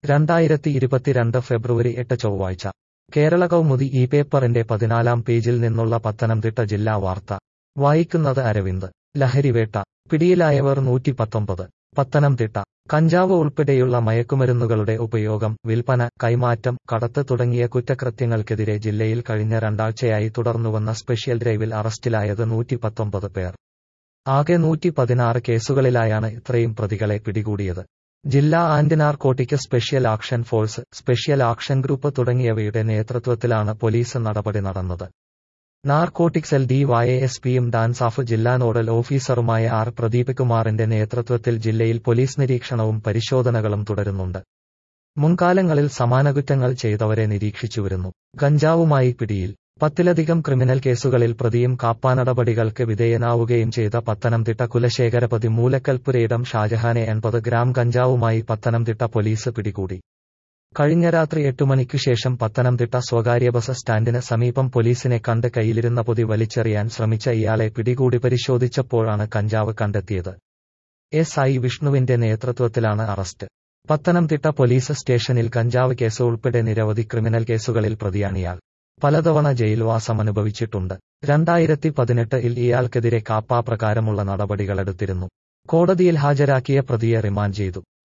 രണ്ടായിരത്തി ഇരുപത്തിരണ്ട് ഫെബ്രുവരി എട്ട് ചൊവ്വാഴ്ച കേരള കൗമുദി ഈ പേപ്പറിന്റെ പതിനാലാം പേജിൽ നിന്നുള്ള പത്തനംതിട്ട ജില്ലാ വാർത്ത വായിക്കുന്നത് അരവിന്ദ് ലഹരിവേട്ട പിടിയിലായവർ നൂറ്റി പത്തൊമ്പത് പത്തനംതിട്ട കഞ്ചാവ് ഉൾപ്പെടെയുള്ള മയക്കുമരുന്നുകളുടെ ഉപയോഗം വിൽപ്പന കൈമാറ്റം കടത്ത് തുടങ്ങിയ കുറ്റകൃത്യങ്ങൾക്കെതിരെ ജില്ലയിൽ കഴിഞ്ഞ രണ്ടാഴ്ചയായി തുടർന്നുവന്ന സ്പെഷ്യൽ ഡ്രൈവിൽ അറസ്റ്റിലായത് നൂറ്റി പത്തൊമ്പത് പേർ ആകെ നൂറ്റി പതിനാറ് കേസുകളിലായാണ് ഇത്രയും പ്രതികളെ പിടികൂടിയത് ജില്ലാ anti narcotic special action force special action group തുടങ്ങിയവയുടെ നേതൃത്വത്തിലാണ് പോലീസ് നടപടി നടന്നത് narcotics L D Y S പിയും ഡാൻസാഫ് ജില്ലാ നോഡൽ ഓഫീസറുമായ ആർ പ്രദീപ് കുമാറിന്റെ നേതൃത്വത്തിൽ ജില്ലയിൽ പോലീസ് നിരീക്ഷണവും പരിശോധനകളും തുടരുന്നുണ്ട് മുൻകാലങ്ങളിൽ സമാന കുറ്റങ്ങൾ ചെയ്തവരെ നിരീക്ഷിച്ചുവരുന്നു ഗഞ്ചാവുമായി പിടിയിൽ പത്തിലധികം ക്രിമിനൽ കേസുകളിൽ പ്രതിയും കാപ്പാനടപടികൾക്ക് വിധേയനാവുകയും ചെയ്ത പത്തനംതിട്ട കുലശേഖരപതി മൂലക്കൽപുരയിടം ഷാജഹാനെ എൺപത് ഗ്രാം ഗഞ്ചാവുമായി പത്തനംതിട്ട പോലീസ് പിടികൂടി കഴിഞ്ഞ രാത്രി എട്ടു മണിക്കു ശേഷം പത്തനംതിട്ട സ്വകാര്യ ബസ് സ്റ്റാൻഡിന് സമീപം പോലീസിനെ കണ്ട് കയ്യിലിരുന്ന പൊതി വലിച്ചെറിയാൻ ശ്രമിച്ച ഇയാളെ പിടികൂടി പരിശോധിച്ചപ്പോഴാണ് കഞ്ചാവ് കണ്ടെത്തിയത് എസ് ഐ വിഷ്ണുവിന്റെ നേതൃത്വത്തിലാണ് അറസ്റ്റ് പത്തനംതിട്ട പോലീസ് സ്റ്റേഷനിൽ കഞ്ചാവ് കേസ് ഉൾപ്പെടെ നിരവധി ക്രിമിനൽ കേസുകളിൽ പ്രതിയാണിയാൾ പലതവണ ജയിൽവാസം അനുഭവിച്ചിട്ടുണ്ട് രണ്ടായിരത്തി പതിനെട്ടിൽ ഇയാൾക്കെതിരെ കാപ്പാ പ്രകാരമുള്ള നടപടികളെടുത്തിരുന്നു കോടതിയിൽ ഹാജരാക്കിയ പ്രതിയെ റിമാൻഡ് ചെയ്തു